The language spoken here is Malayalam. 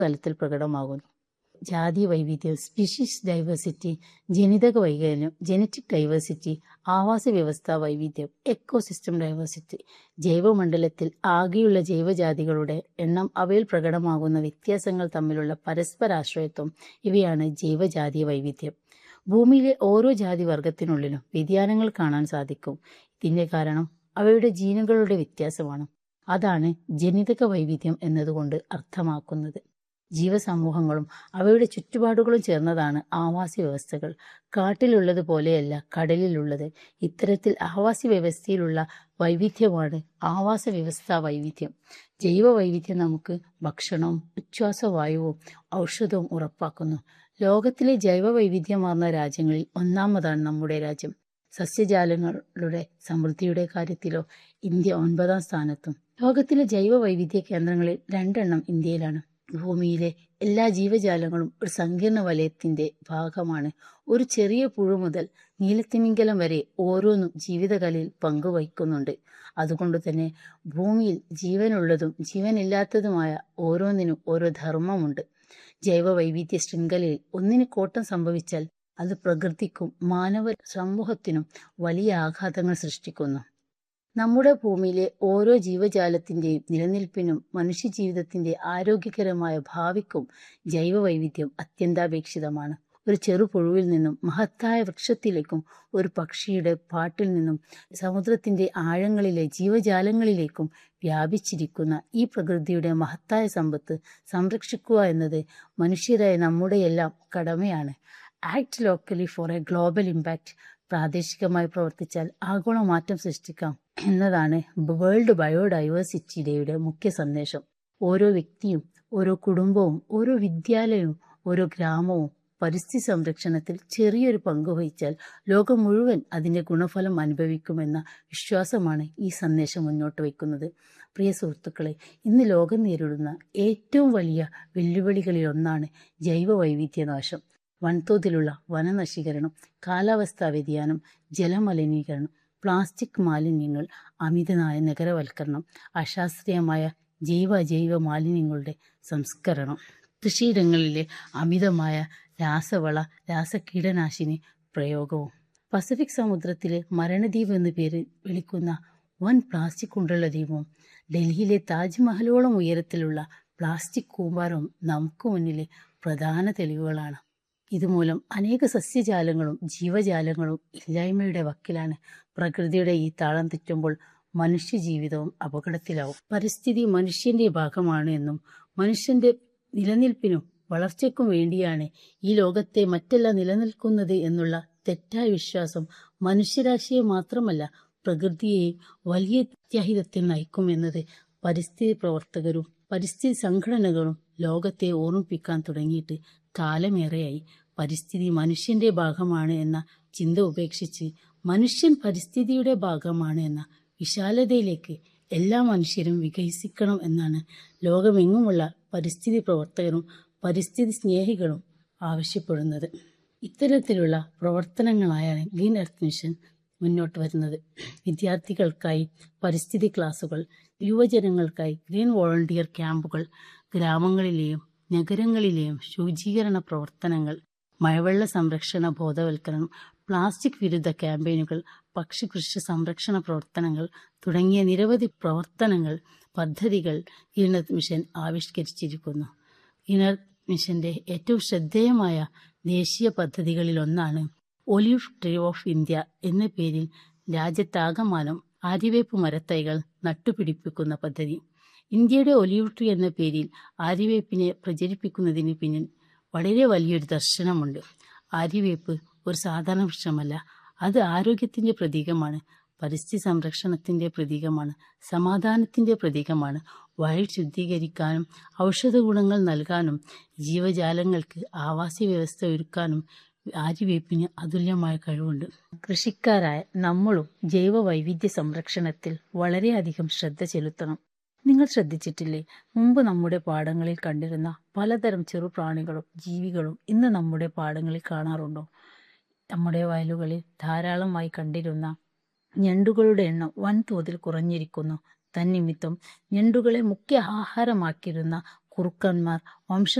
തലത്തിൽ പ്രകടമാകുന്നു ജാതി വൈവിധ്യം സ്പീഷീസ് ഡൈവേഴ്സിറ്റി ജനിതക വൈകല്യം ജനറ്റിക് ഡൈവേഴ്സിറ്റി ആവാസ വ്യവസ്ഥ വൈവിധ്യം എക്കോസിസ്റ്റം ഡൈവേഴ്സിറ്റി ജൈവമണ്ഡലത്തിൽ ആകെയുള്ള ജൈവജാതികളുടെ എണ്ണം അവയിൽ പ്രകടമാകുന്ന വ്യത്യാസങ്ങൾ തമ്മിലുള്ള പരസ്പരാശ്രയത്വം ഇവയാണ് ജൈവജാതി വൈവിധ്യം ഭൂമിയിലെ ഓരോ ജാതി വർഗത്തിനുള്ളിലും വ്യതിയാനങ്ങൾ കാണാൻ സാധിക്കും ഇതിന്റെ കാരണം അവയുടെ ജീനുകളുടെ വ്യത്യാസമാണ് അതാണ് ജനിതക വൈവിധ്യം എന്നതുകൊണ്ട് അർത്ഥമാക്കുന്നത് ജീവസമൂഹങ്ങളും അവയുടെ ചുറ്റുപാടുകളും ചേർന്നതാണ് ആവാസ വ്യവസ്ഥകൾ കാട്ടിലുള്ളതുപോലെയല്ല കടലിലുള്ളത് ഇത്തരത്തിൽ ആവാസ വ്യവസ്ഥയിലുള്ള വൈവിധ്യമാണ് ആവാസ വ്യവസ്ഥാ വൈവിധ്യം ജൈവ വൈവിധ്യം നമുക്ക് ഭക്ഷണവും ഉച്ഛ്വാസവായുവും ഔഷധവും ഉറപ്പാക്കുന്നു ലോകത്തിലെ ജൈവ വൈവിധ്യമാർന്ന രാജ്യങ്ങളിൽ ഒന്നാമതാണ് നമ്മുടെ രാജ്യം സസ്യജാലങ്ങളുടെ സമൃദ്ധിയുടെ കാര്യത്തിലോ ഇന്ത്യ ഒൻപതാം സ്ഥാനത്തും ലോകത്തിലെ ജൈവ വൈവിധ്യ കേന്ദ്രങ്ങളിൽ രണ്ടെണ്ണം ഇന്ത്യയിലാണ് ഭൂമിയിലെ എല്ലാ ജീവജാലങ്ങളും ഒരു സങ്കീർണ വലയത്തിന്റെ ഭാഗമാണ് ഒരു ചെറിയ പുഴു മുതൽ നീലത്തിമിംഗലം വരെ ഓരോന്നും ജീവിതകലയിൽ പങ്കുവഹിക്കുന്നുണ്ട് അതുകൊണ്ട് തന്നെ ഭൂമിയിൽ ജീവനുള്ളതും ജീവനില്ലാത്തതുമായ ഓരോന്നിനും ഓരോ ധർമ്മമുണ്ട് ജൈവ വൈവിധ്യ ശൃംഖലയിൽ ഒന്നിന് കോട്ടം സംഭവിച്ചാൽ അത് പ്രകൃതിക്കും മാനവ സമൂഹത്തിനും വലിയ ആഘാതങ്ങൾ സൃഷ്ടിക്കുന്നു നമ്മുടെ ഭൂമിയിലെ ഓരോ ജീവജാലത്തിന്റെയും നിലനിൽപ്പിനും മനുഷ്യജീവിതത്തിന്റെ ആരോഗ്യകരമായ ഭാവിക്കും ജൈവ വൈവിധ്യം അത്യന്താപേക്ഷിതമാണ് ഒരു ചെറു പുഴുവിൽ നിന്നും മഹത്തായ വൃക്ഷത്തിലേക്കും ഒരു പക്ഷിയുടെ പാട്ടിൽ നിന്നും സമുദ്രത്തിന്റെ ആഴങ്ങളിലെ ജീവജാലങ്ങളിലേക്കും വ്യാപിച്ചിരിക്കുന്ന ഈ പ്രകൃതിയുടെ മഹത്തായ സമ്പത്ത് സംരക്ഷിക്കുക എന്നത് മനുഷ്യരായ നമ്മുടെയെല്ലാം കടമയാണ് act locally for a global impact പ്രാദേശികമായി പ്രവർത്തിച്ചാൽ ആഗോള മാറ്റം സൃഷ്ടിക്കാം എന്നതാണ് വേൾഡ് ബയോഡൈവേഴ്സിറ്റി ഡേയുടെ മുഖ്യ സന്ദേശം ഓരോ വ്യക്തിയും ഓരോ കുടുംബവും ഓരോ വിദ്യാലയവും ഓരോ ഗ്രാമവും പരിസ്ഥിതി സംരക്ഷണത്തിൽ ചെറിയൊരു പങ്ക് വഹിച്ചാൽ ലോകം മുഴുവൻ അതിന്റെ ഗുണഫലം അനുഭവിക്കുമെന്ന വിശ്വാസമാണ് ഈ സന്ദേശം മുന്നോട്ട് വയ്ക്കുന്നത് പ്രിയ സുഹൃത്തുക്കളെ ഇന്ന് ലോകം നേരിടുന്ന ഏറ്റവും വലിയ വെല്ലുവിളികളിൽ ഒന്നാണ് ജൈവ വൈവിധ്യനാശം വൻതോതിലുള്ള വനനശീകരണം കാലാവസ്ഥാ വ്യതിയാനം ജലമലിനീകരണം പ്ലാസ്റ്റിക് മാലിന്യങ്ങൾ അമിതമായ നഗരവൽക്കരണം അശാസ്ത്രീയമായ ജൈവ അജൈവ മാലിന്യങ്ങളുടെ സംസ്കരണം കൃഷിയിടങ്ങളിലെ അമിതമായ രാസവള രാസകീടനാശിനി പ്രയോഗവും പസഫിക് സമുദ്രത്തിലെ മരണദ്വീപ് എന്ന പേര് വിളിക്കുന്ന വൻ പ്ലാസ്റ്റിക് കൊണ്ടുള്ള ദ്വീപവും ഡൽഹിയിലെ താജ്മഹലോളം ഉയരത്തിലുള്ള പ്ലാസ്റ്റിക് കൂമ്പാരവും നമുക്ക് മുന്നിലെ പ്രധാന തെളിവുകളാണ് ഇതുമൂലം അനേക സസ്യജാലങ്ങളും ജീവജാലങ്ങളും ഇല്ലായ്മയുടെ വക്കിലാണ് പ്രകൃതിയുടെ ഈ താളം തെറ്റുമ്പോൾ മനുഷ്യജീവിതവും അപകടത്തിലാവും പരിസ്ഥിതി മനുഷ്യന്റെ ഭാഗമാണ് എന്നും മനുഷ്യന്റെ നിലനിൽപ്പിനും വളർച്ചയ്ക്കും വേണ്ടിയാണ് ഈ ലോകത്തെ മറ്റെല്ലാം നിലനിൽക്കുന്നത് എന്നുള്ള തെറ്റായ വിശ്വാസം മനുഷ്യരാശിയെ മാത്രമല്ല പ്രകൃതിയെയും വലിയ ത്യാഹിതത്തിൽ നയിക്കുമെന്നത് പരിസ്ഥിതി പ്രവർത്തകരും പരിസ്ഥിതി സംഘടനകളും ലോകത്തെ ഓർമ്മിപ്പിക്കാൻ തുടങ്ങിയിട്ട് കാലമേറെയായി പരിസ്ഥിതി മനുഷ്യന്റെ ഭാഗമാണ് എന്ന ചിന്ത ഉപേക്ഷിച്ച് മനുഷ്യൻ പരിസ്ഥിതിയുടെ ഭാഗമാണ് എന്ന വിശാലതയിലേക്ക് എല്ലാ മനുഷ്യരും വികസിക്കണം എന്നാണ് ലോകമെങ്ങുമുള്ള പരിസ്ഥിതി പ്രവർത്തകരും പരിസ്ഥിതി സ്നേഹികളും ആവശ്യപ്പെടുന്നത് ഇത്തരത്തിലുള്ള പ്രവർത്തനങ്ങളായാണ് ഗ്രീൻ എർത്ത് മിഷൻ മുന്നോട്ട് വരുന്നത് വിദ്യാർത്ഥികൾക്കായി പരിസ്ഥിതി ക്ലാസുകൾ യുവജനങ്ങൾക്കായി ഗ്രീൻ വോളണ്ടിയർ ക്യാമ്പുകൾ ഗ്രാമങ്ങളിലെയും നഗരങ്ങളിലെയും ശുചീകരണ പ്രവർത്തനങ്ങൾ മഴവെള്ള സംരക്ഷണ ബോധവൽക്കരണം പ്ലാസ്റ്റിക് വിരുദ്ധ ക്യാമ്പയിനുകൾ പക്ഷികൃഷി സംരക്ഷണ പ്രവർത്തനങ്ങൾ തുടങ്ങിയ നിരവധി പ്രവർത്തനങ്ങൾ പദ്ധതികൾ ഗ്രീനത്ത് മിഷൻ ആവിഷ്കരിച്ചിരിക്കുന്നു ഗ്രീനത്ത് മിഷന്റെ ഏറ്റവും ശ്രദ്ധേയമായ ദേശീയ പദ്ധതികളിലൊന്നാണ് ഒലിവ് ട്രീ ഓഫ് ഇന്ത്യ എന്ന പേരിൽ രാജ്യത്താകമാനം ആര്യവേപ്പ് മരത്തൈകൾ നട്ടുപിടിപ്പിക്കുന്ന പദ്ധതി ഇന്ത്യയുടെ ഒലിവ് ട്രീ എന്ന പേരിൽ ആര്യവേപ്പിനെ പ്രചരിപ്പിക്കുന്നതിന് പിന്നിൽ വളരെ വലിയൊരു ദർശനമുണ്ട് ആര്യവേപ്പ് ഒരു സാധാരണ വൃക്ഷമല്ല അത് ആരോഗ്യത്തിന്റെ പ്രതീകമാണ് പരിസ്ഥിതി സംരക്ഷണത്തിന്റെ പ്രതീകമാണ് സമാധാനത്തിന്റെ പ്രതീകമാണ് വഴി ശുദ്ധീകരിക്കാനും ഔഷധ ഗുണങ്ങൾ നൽകാനും ജീവജാലങ്ങൾക്ക് ആവാസ വ്യവസ്ഥ ഒരുക്കാനും ആര്യവേപ്പിന് അതുല്യമായ കഴിവുണ്ട് കൃഷിക്കാരായ നമ്മളും ജൈവ വൈവിധ്യ സംരക്ഷണത്തിൽ വളരെയധികം ശ്രദ്ധ ചെലുത്തണം നിങ്ങൾ ശ്രദ്ധിച്ചിട്ടില്ലേ മുമ്പ് നമ്മുടെ പാടങ്ങളിൽ കണ്ടിരുന്ന പലതരം ചെറുപ്രാണികളും ജീവികളും ഇന്ന് നമ്മുടെ പാടങ്ങളിൽ കാണാറുണ്ടോ നമ്മുടെ വയലുകളിൽ ധാരാളമായി കണ്ടിരുന്ന ഞണ്ടുകളുടെ എണ്ണം വൻതോതിൽ കുറഞ്ഞിരിക്കുന്നു തന്നിമിത്തം ഞണ്ടുകളെ മുഖ്യ ആഹാരമാക്കിയിരുന്ന കുറുക്കന്മാർ വംശ